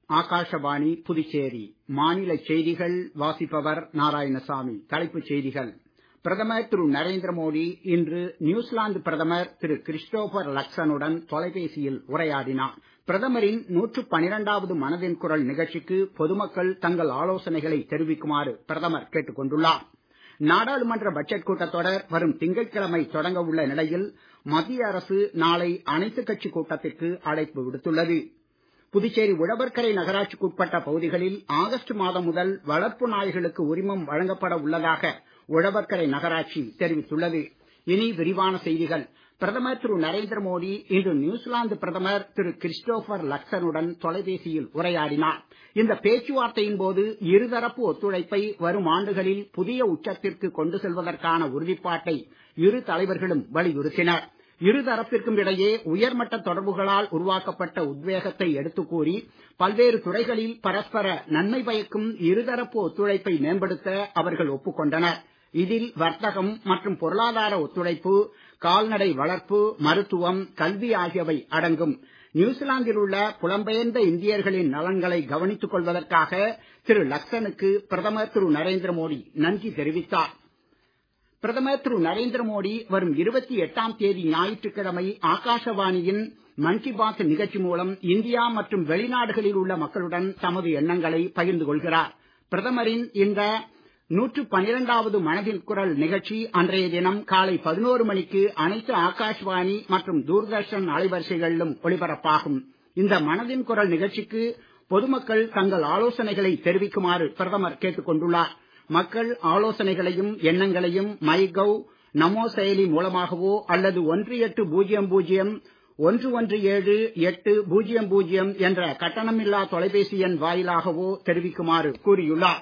ஆகாஷவாணி புதுச்சேரி மாநில செய்திகள் வாசிப்பவர் நாராயணசாமி தலைப்புச் செய்திகள் பிரதமர் திரு நரேந்திர மோடி இன்று நியூசிலாந்து பிரதமர் திரு கிறிஸ்டோபர் லக்சனுடன் தொலைபேசியில் உரையாடினார் பிரதமரின் நூற்று பனிரெண்டாவது மனதின் குரல் நிகழ்ச்சிக்கு பொதுமக்கள் தங்கள் ஆலோசனைகளை தெரிவிக்குமாறு பிரதமர் கேட்டுக் கொண்டுள்ளார் நாடாளுமன்ற பட்ஜெட் கூட்டத்தொடர் வரும் திங்கட்கிழமை தொடங்க உள்ள நிலையில் மத்திய அரசு நாளை அனைத்துக் கட்சி கூட்டத்திற்கு அழைப்பு விடுத்துள்ளது புதுச்சேரி உழவர்கரை நகராட்சிக்குட்பட்ட பகுதிகளில் ஆகஸ்ட் மாதம் முதல் வளர்ப்பு நாய்களுக்கு உரிமம் வழங்கப்பட உள்ளதாக உழவர்கரை நகராட்சி தெரிவித்துள்ளது இனி விரிவான செய்திகள் பிரதமர் திரு நரேந்திர மோடி இன்று நியூசிலாந்து பிரதமர் திரு கிறிஸ்டோபர் லக்சனுடன் தொலைபேசியில் உரையாடினார் இந்த பேச்சுவார்த்தையின் போது இருதரப்பு ஒத்துழைப்பை வரும் ஆண்டுகளில் புதிய உச்சத்திற்கு கொண்டு செல்வதற்கான உறுதிப்பாட்டை இரு தலைவர்களும் வலியுறுத்தினர் இருதரப்பிற்கும் இடையே உயர்மட்ட தொடர்புகளால் உருவாக்கப்பட்ட உத்வேகத்தை எடுத்துக் கூறி பல்வேறு துறைகளில் பரஸ்பர நன்மை பயக்கும் இருதரப்பு ஒத்துழைப்பை மேம்படுத்த அவர்கள் ஒப்புக்கொண்டனர் இதில் வர்த்தகம் மற்றும் பொருளாதார ஒத்துழைப்பு கால்நடை வளர்ப்பு மருத்துவம் கல்வி ஆகியவை அடங்கும் நியூசிலாந்தில் உள்ள புலம்பெயர்ந்த இந்தியர்களின் நலன்களை கவனித்துக் கொள்வதற்காக திரு லக்சனுக்கு பிரதமர் திரு நரேந்திர மோடி நன்றி தெரிவித்தார் பிரதமர் திரு நரேந்திர மோடி வரும் இருபத்தி எட்டாம் தேதி ஞாயிற்றுக்கிழமை ஆகாஷவாணியின் மன் கி பாத் நிகழ்ச்சி மூலம் இந்தியா மற்றும் வெளிநாடுகளில் உள்ள மக்களுடன் தமது எண்ணங்களை பகிர்ந்து கொள்கிறார் பிரதமரின் இந்த நூற்று பனிரெண்டாவது மனதின் குரல் நிகழ்ச்சி அன்றைய தினம் காலை பதினோரு மணிக்கு அனைத்து ஆகாஷ்வாணி மற்றும் தூர்தர்ஷன் அலைவரிசைகளிலும் ஒளிபரப்பாகும் இந்த மனதின் குரல் நிகழ்ச்சிக்கு பொதுமக்கள் தங்கள் ஆலோசனைகளை தெரிவிக்குமாறு பிரதமர் கேட்டுக் கொண்டுள்ளார் மக்கள் ஆலோசனைகளையும் எண்ணங்களையும் மை கவ் நமோ செயலி மூலமாகவோ அல்லது ஒன்று எட்டு பூஜ்ஜியம் பூஜ்ஜியம் ஒன்று ஒன்று ஏழு எட்டு பூஜ்ஜியம் பூஜ்ஜியம் என்ற கட்டணமில்லா தொலைபேசி எண் வாயிலாகவோ தெரிவிக்குமாறு கூறியுள்ளார்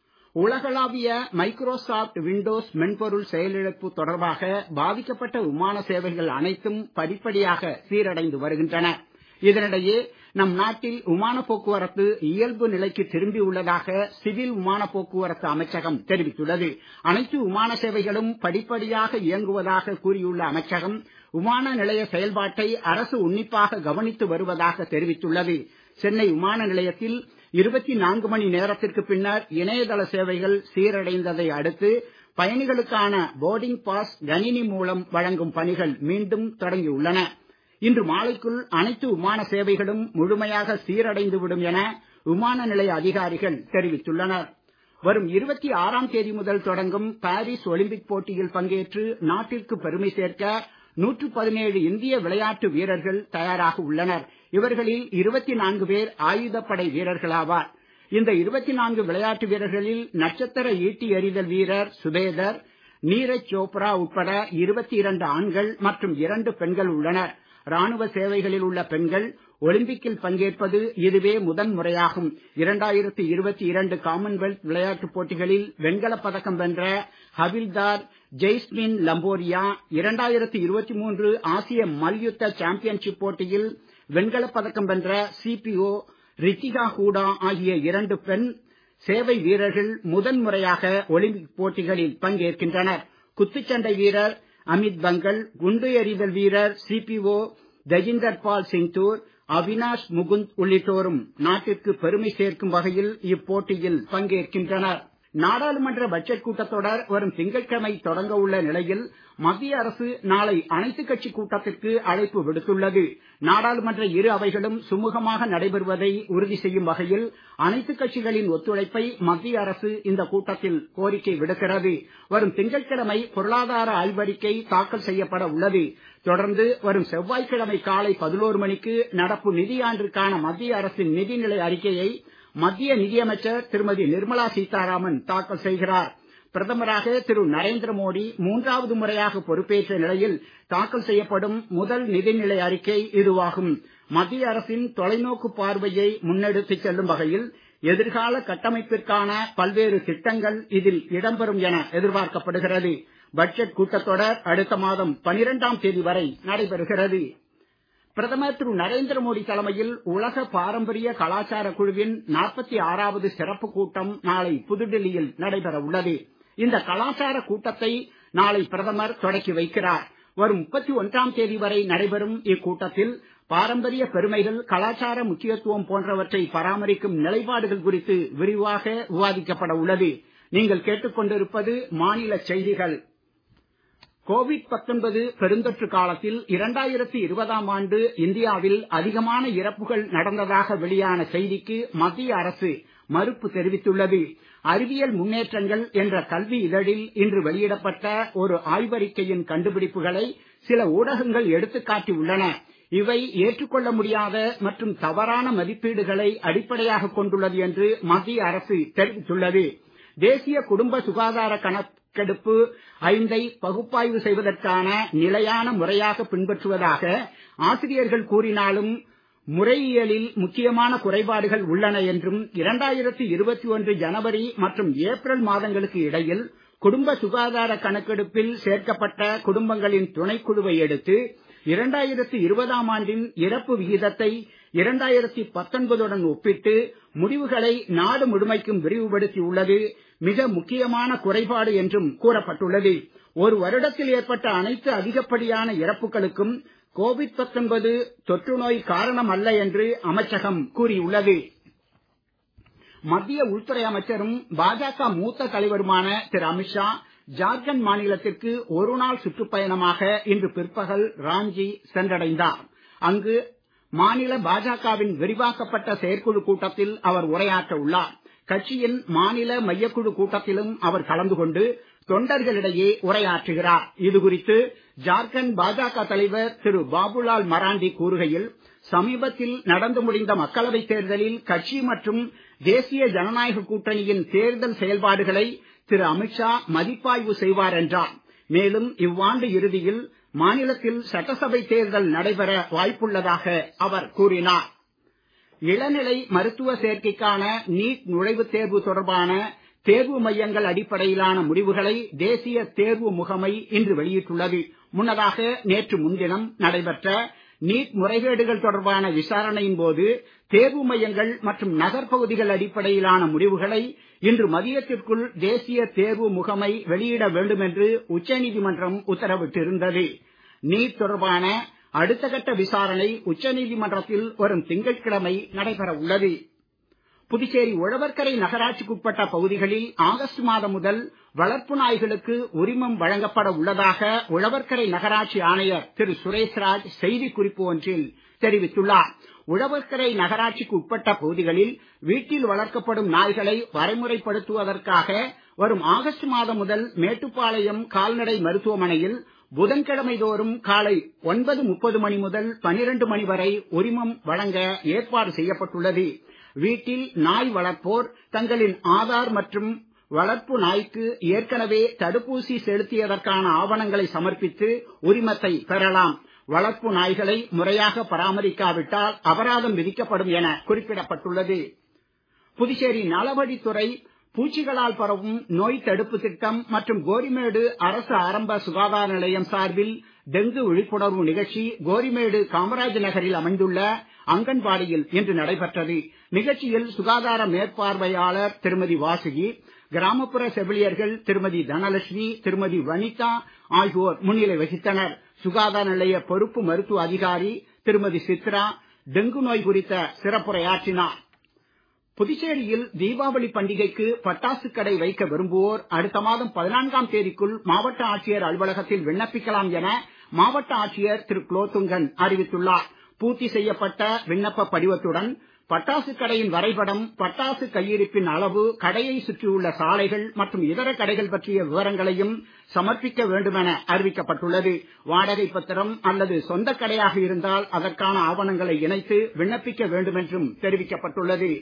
உலகளாவிய மைக்ரோசாப்ட் விண்டோஸ் மென்பொருள் செயலிழப்பு தொடர்பாக பாதிக்கப்பட்ட விமான சேவைகள் அனைத்தும் படிப்படியாக சீரடைந்து வருகின்றன இதனிடையே நம் நாட்டில் விமான போக்குவரத்து இயல்பு நிலைக்கு திரும்பி உள்ளதாக சிவில் விமான போக்குவரத்து அமைச்சகம் தெரிவித்துள்ளது அனைத்து விமான சேவைகளும் படிப்படியாக இயங்குவதாக கூறியுள்ள அமைச்சகம் விமான நிலைய செயல்பாட்டை அரசு உன்னிப்பாக கவனித்து வருவதாக தெரிவித்துள்ளது சென்னை விமான நிலையத்தில் இருபத்தி நான்கு மணி நேரத்திற்கு பின்னர் இணையதள சேவைகள் சீரடைந்ததை அடுத்து பயணிகளுக்கான போர்டிங் பாஸ் கணினி மூலம் வழங்கும் பணிகள் மீண்டும் தொடங்கியுள்ளன இன்று மாலைக்குள் அனைத்து விமான சேவைகளும் முழுமையாக சீரடைந்துவிடும் என விமான நிலைய அதிகாரிகள் தெரிவித்துள்ளனர் வரும் இருபத்தி ஆறாம் தேதி முதல் தொடங்கும் பாரிஸ் ஒலிம்பிக் போட்டியில் பங்கேற்று நாட்டிற்கு பெருமை சேர்க்க நூற்று பதினேழு இந்திய விளையாட்டு வீரர்கள் தயாராக உள்ளனர் இவர்களில் இருபத்தி நான்கு பேர் ஆயுதப்படை வீரர்களாவார் இந்த இருபத்தி நான்கு விளையாட்டு வீரர்களில் நட்சத்திர ஈட்டி எறிதல் வீரர் சுபேதர் நீரஜ் சோப்ரா உட்பட இருபத்தி இரண்டு ஆண்கள் மற்றும் இரண்டு பெண்கள் உள்ளனர் ராணுவ சேவைகளில் உள்ள பெண்கள் ஒலிம்பிக்கில் பங்கேற்பது இதுவே முதன் முறையாகும் இரண்டாயிரத்தி இருபத்தி இரண்டு காமன்வெல்த் விளையாட்டுப் போட்டிகளில் வெண்கலப் பதக்கம் வென்ற ஹவில்தார் ஜெய்ஸ்மின் லம்போரியா இரண்டாயிரத்தி இருபத்தி மூன்று ஆசிய மல்யுத்த சாம்பியன்ஷிப் போட்டியில் வெண்கலப் பதக்கம் வென்ற சிபிஓ ரித்திகா ஹூடா ஆகிய இரண்டு பெண் சேவை வீரர்கள் முதன் முறையாக ஒலிம்பிக் போட்டிகளில் பங்கேற்கின்றனர் குத்துச்சண்டை வீரர் அமித் பங்கல் குண்டு எறிதல் வீரர் சிபிஓ தஜிந்தர் பால் சிங்தூர் அவினாஷ் முகுந்த் உள்ளிட்டோரும் நாட்டிற்கு பெருமை சேர்க்கும் வகையில் இப்போட்டியில் பங்கேற்கின்றனர் நாடாளுமன்ற பட்ஜெட் கூட்டத்தொடர் வரும் திங்கட்கிழமை தொடங்க உள்ள நிலையில் மத்திய அரசு நாளை அனைத்துக் கட்சி கூட்டத்திற்கு அழைப்பு விடுத்துள்ளது நாடாளுமன்ற இரு அவைகளும் சுமூகமாக நடைபெறுவதை உறுதி செய்யும் வகையில் அனைத்துக் கட்சிகளின் ஒத்துழைப்பை மத்திய அரசு இந்த கூட்டத்தில் கோரிக்கை விடுக்கிறது வரும் திங்கட்கிழமை பொருளாதார ஆய்வறிக்கை தாக்கல் செய்யப்பட உள்ளது தொடர்ந்து வரும் செவ்வாய்க்கிழமை காலை பதினோரு மணிக்கு நடப்பு நிதியாண்டிற்கான மத்திய அரசின் நிதிநிலை அறிக்கையை மத்திய நிதியமைச்சர் திருமதி நிர்மலா சீதாராமன் தாக்கல் செய்கிறார் பிரதமராக திரு நரேந்திர மோடி மூன்றாவது முறையாக பொறுப்பேற்ற நிலையில் தாக்கல் செய்யப்படும் முதல் நிதிநிலை அறிக்கை இதுவாகும் மத்திய அரசின் தொலைநோக்கு பார்வையை முன்னெடுத்துச் செல்லும் வகையில் எதிர்கால கட்டமைப்பிற்கான பல்வேறு திட்டங்கள் இதில் இடம்பெறும் என எதிர்பார்க்கப்படுகிறது பட்ஜெட் கூட்டத்தொடர் அடுத்த மாதம் பனிரெண்டாம் தேதி வரை நடைபெறுகிறது பிரதமர் திரு நரேந்திர மோடி தலைமையில் உலக பாரம்பரிய கலாச்சார குழுவின் நாற்பத்தி ஆறாவது சிறப்பு கூட்டம் நாளை புதுடெல்லியில் நடைபெற உள்ளது இந்த கலாச்சார கூட்டத்தை நாளை பிரதமர் தொடக்கி வைக்கிறார் வரும் முப்பத்தி ஒன்றாம் தேதி வரை நடைபெறும் இக்கூட்டத்தில் பாரம்பரிய பெருமைகள் கலாச்சார முக்கியத்துவம் போன்றவற்றை பராமரிக்கும் நிலைப்பாடுகள் குறித்து விரிவாக விவாதிக்கப்பட உள்ளது நீங்கள் கேட்டுக்கொண்டிருப்பது மாநில செய்திகள் கோவிட் 19 பெருந்தொற்று காலத்தில் இரண்டாயிரத்தி இருபதாம் ஆண்டு இந்தியாவில் அதிகமான இறப்புகள் நடந்ததாக வெளியான செய்திக்கு மத்திய அரசு மறுப்பு தெரிவித்துள்ளது அறிவியல் முன்னேற்றங்கள் என்ற கல்வி இதழில் இன்று வெளியிடப்பட்ட ஒரு ஆய்வறிக்கையின் கண்டுபிடிப்புகளை சில ஊடகங்கள் எடுத்துக்காட்டி உள்ளன இவை ஏற்றுக்கொள்ள முடியாத மற்றும் தவறான மதிப்பீடுகளை அடிப்படையாக கொண்டுள்ளது என்று மத்திய அரசு தெரிவித்துள்ளது தேசிய குடும்ப சுகாதார கணக்கெடுப்பு ஐந்தை பகுப்பாய்வு செய்வதற்கான நிலையான முறையாக பின்பற்றுவதாக ஆசிரியர்கள் கூறினாலும் முறையியலில் முக்கியமான குறைபாடுகள் உள்ளன என்றும் இரண்டாயிரத்தி இருபத்தி ஒன்று ஜனவரி மற்றும் ஏப்ரல் மாதங்களுக்கு இடையில் குடும்ப சுகாதார கணக்கெடுப்பில் சேர்க்கப்பட்ட குடும்பங்களின் துணைக்குழுவை எடுத்து இரண்டாயிரத்தி இருபதாம் ஆண்டின் இறப்பு விகிதத்தை இரண்டாயிரத்தி பத்தொன்பதுடன் ஒப்பிட்டு முடிவுகளை நாடு முழுமைக்கும் விரிவுபடுத்தி உள்ளது மிக முக்கியமான குறைபாடு என்றும் கூறப்பட்டுள்ளது ஒரு வருடத்தில் ஏற்பட்ட அனைத்து அதிகப்படியான இறப்புகளுக்கும் கோவிட் 19 தொற்று நோய் காரணம் அல்ல என்று அமைச்சகம் கூறியுள்ளது மத்திய உள்துறை அமைச்சரும் பாஜக மூத்த தலைவருமான திரு அமித்ஷா ஜார்க்கண்ட் மாநிலத்திற்கு ஒரு நாள் சுற்றுப்பயணமாக இன்று பிற்பகல் ராஞ்சி சென்றடைந்தார் அங்கு மாநில பாஜகவின் விரிவாக்கப்பட்ட செயற்குழு கூட்டத்தில் அவர் உரையாற்ற உள்ளார் கட்சியின் மாநில மையக்குழு கூட்டத்திலும் அவர் கலந்து கொண்டு தொண்டர்களிடையே உரையாற்றுகிறார் இது குறித்து ஜார்க்கண்ட் பாஜக தலைவர் திரு பாபுலால் மராண்டி கூறுகையில் சமீபத்தில் நடந்து முடிந்த மக்களவைத் தேர்தலில் கட்சி மற்றும் தேசிய ஜனநாயக கூட்டணியின் தேர்தல் செயல்பாடுகளை திரு அமித்ஷா மதிப்பாய்வு செய்வார் என்றார் மேலும் இவ்வாண்டு இறுதியில் மாநிலத்தில் சட்டசபை தேர்தல் நடைபெற வாய்ப்புள்ளதாக அவர் கூறினார் இளநிலை மருத்துவ சேர்க்கைக்கான நீட் நுழைவுத் தேர்வு தொடர்பான தேர்வு மையங்கள் அடிப்படையிலான முடிவுகளை தேசிய தேர்வு முகமை இன்று வெளியிட்டுள்ளது முன்னதாக நேற்று முன்தினம் நடைபெற்ற நீட் முறைகேடுகள் தொடர்பான விசாரணையின் போது தேர்வு மையங்கள் மற்றும் நகர்ப்பகுதிகள் அடிப்படையிலான முடிவுகளை இன்று மதியத்திற்குள் தேசிய தேர்வு முகமை வெளியிட வேண்டும் என்று உச்சநீதிமன்றம் உத்தரவிட்டிருந்தது நீட் தொடர்பான அடுத்த கட்ட விசாரணை உச்சநீதிமன்றத்தில் வரும் திங்கட்கிழமை நடைபெற உள்ளது புதுச்சேரி உழவர்கரை நகராட்சிக்குட்பட்ட பகுதிகளில் ஆகஸ்ட் மாதம் முதல் வளர்ப்பு நாய்களுக்கு உரிமம் வழங்கப்பட உள்ளதாக உழவர்கரை நகராட்சி ஆணையர் திரு சுரேஷ்ராஜ் செய்திக்குறிப்பு ஒன்றில் தெரிவித்துள்ளார் உழவர்கரை நகராட்சிக்கு உட்பட்ட பகுதிகளில் வீட்டில் வளர்க்கப்படும் நாய்களை வரைமுறைப்படுத்துவதற்காக வரும் ஆகஸ்ட் மாதம் முதல் மேட்டுப்பாளையம் கால்நடை மருத்துவமனையில் புதன்கிழமை தோறும் காலை ஒன்பது முப்பது மணி முதல் பனிரெண்டு மணி வரை உரிமம் வழங்க ஏற்பாடு செய்யப்பட்டுள்ளது வீட்டில் நாய் வளர்ப்போர் தங்களின் ஆதார் மற்றும் வளர்ப்பு நாய்க்கு ஏற்கனவே தடுப்பூசி செலுத்தியதற்கான ஆவணங்களை சமர்ப்பித்து உரிமத்தை பெறலாம் வளர்ப்பு நாய்களை முறையாக பராமரிக்காவிட்டால் அபராதம் விதிக்கப்படும் என குறிப்பிடப்பட்டுள்ளது புதுச்சேரி நலவழித்துறை பூச்சிகளால் பரவும் நோய் தடுப்பு திட்டம் மற்றும் கோரிமேடு அரசு ஆரம்ப சுகாதார நிலையம் சார்பில் டெங்கு விழிப்புணர்வு நிகழ்ச்சி கோரிமேடு காமராஜ் நகரில் அமைந்துள்ள அங்கன்வாடியில் இன்று நடைபெற்றது நிகழ்ச்சியில் சுகாதார மேற்பார்வையாளர் திருமதி வாசுகி கிராமப்புற செவிலியர்கள் திருமதி தனலட்சுமி திருமதி வனிதா ஆகியோர் முன்னிலை வகித்தனர் சுகாதார நிலைய பொறுப்பு மருத்துவ அதிகாரி திருமதி சித்ரா டெங்கு நோய் குறித்த சிறப்புரையாற்றினார் புதுச்சேரியில் தீபாவளி பண்டிகைக்கு பட்டாசு கடை வைக்க விரும்புவோர் அடுத்த மாதம் பதினான்காம் தேதிக்குள் மாவட்ட ஆட்சியர் அலுவலகத்தில் விண்ணப்பிக்கலாம் என மாவட்ட ஆட்சியர் திரு குலோத்துங்கன் அறிவித்துள்ளார் பூர்த்தி செய்யப்பட்ட விண்ணப்ப படிவத்துடன் பட்டாசு கடையின் வரைபடம் பட்டாசு கையிருப்பின் அளவு கடையை சுற்றியுள்ள சாலைகள் மற்றும் இதர கடைகள் பற்றிய விவரங்களையும் சமர்ப்பிக்க வேண்டுமென அறிவிக்கப்பட்டுள்ளது வாடகை பத்திரம் அல்லது சொந்த கடையாக இருந்தால் அதற்கான ஆவணங்களை இணைத்து விண்ணப்பிக்க வேண்டும் என்றும் தெரிவிக்கப்பட்டுள்ளது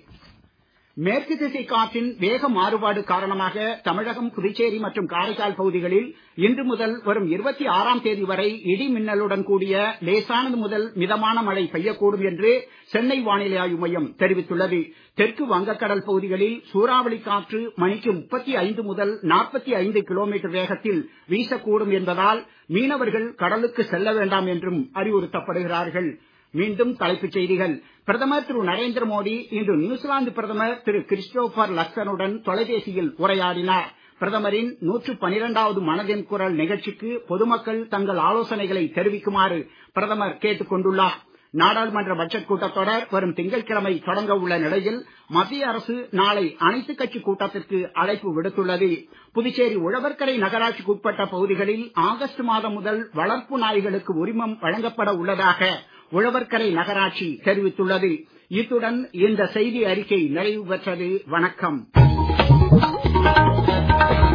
மேற்கு திசை காற்றின் வேக மாறுபாடு காரணமாக தமிழகம் புதுச்சேரி மற்றும் காரைக்கால் பகுதிகளில் இன்று முதல் வரும் இருபத்தி ஆறாம் தேதி வரை இடி மின்னலுடன் கூடிய லேசானது முதல் மிதமான மழை பெய்யக்கூடும் என்று சென்னை வானிலை ஆய்வு மையம் தெரிவித்துள்ளது தெற்கு வங்கக்கடல் பகுதிகளில் சூறாவளி காற்று மணிக்கு முப்பத்தி ஐந்து முதல் நாற்பத்தி ஐந்து கிலோமீட்டர் வேகத்தில் வீசக்கூடும் என்பதால் மீனவர்கள் கடலுக்கு செல்ல வேண்டாம் என்றும் அறிவுறுத்தப்படுகிறார்கள் மீண்டும் தலைப்புச் செய்திகள் பிரதமர் திரு நரேந்திர மோடி இன்று நியூசிலாந்து பிரதமர் திரு கிறிஸ்டோபர் லக்சனுடன் தொலைபேசியில் உரையாடினார் பிரதமரின் நூற்று பனிரெண்டாவது மனதின் குரல் நிகழ்ச்சிக்கு பொதுமக்கள் தங்கள் ஆலோசனைகளை தெரிவிக்குமாறு பிரதமர் கேட்டுக் கொண்டுள்ளார் நாடாளுமன்ற பட்ஜெட் கூட்டத்தொடர் வரும் திங்கட்கிழமை தொடங்க உள்ள நிலையில் மத்திய அரசு நாளை அனைத்துக் கட்சி கூட்டத்திற்கு அழைப்பு விடுத்துள்ளது புதுச்சேரி உழவர்கரை நகராட்சிக்கு உட்பட்ட பகுதிகளில் ஆகஸ்ட் மாதம் முதல் வளர்ப்பு நாய்களுக்கு உரிமம் வழங்கப்பட உள்ளதாக உழவர்கரை நகராட்சி தெரிவித்துள்ளது இத்துடன் இந்த செய்தி அறிக்கை நிறைவு பெற்றது வணக்கம்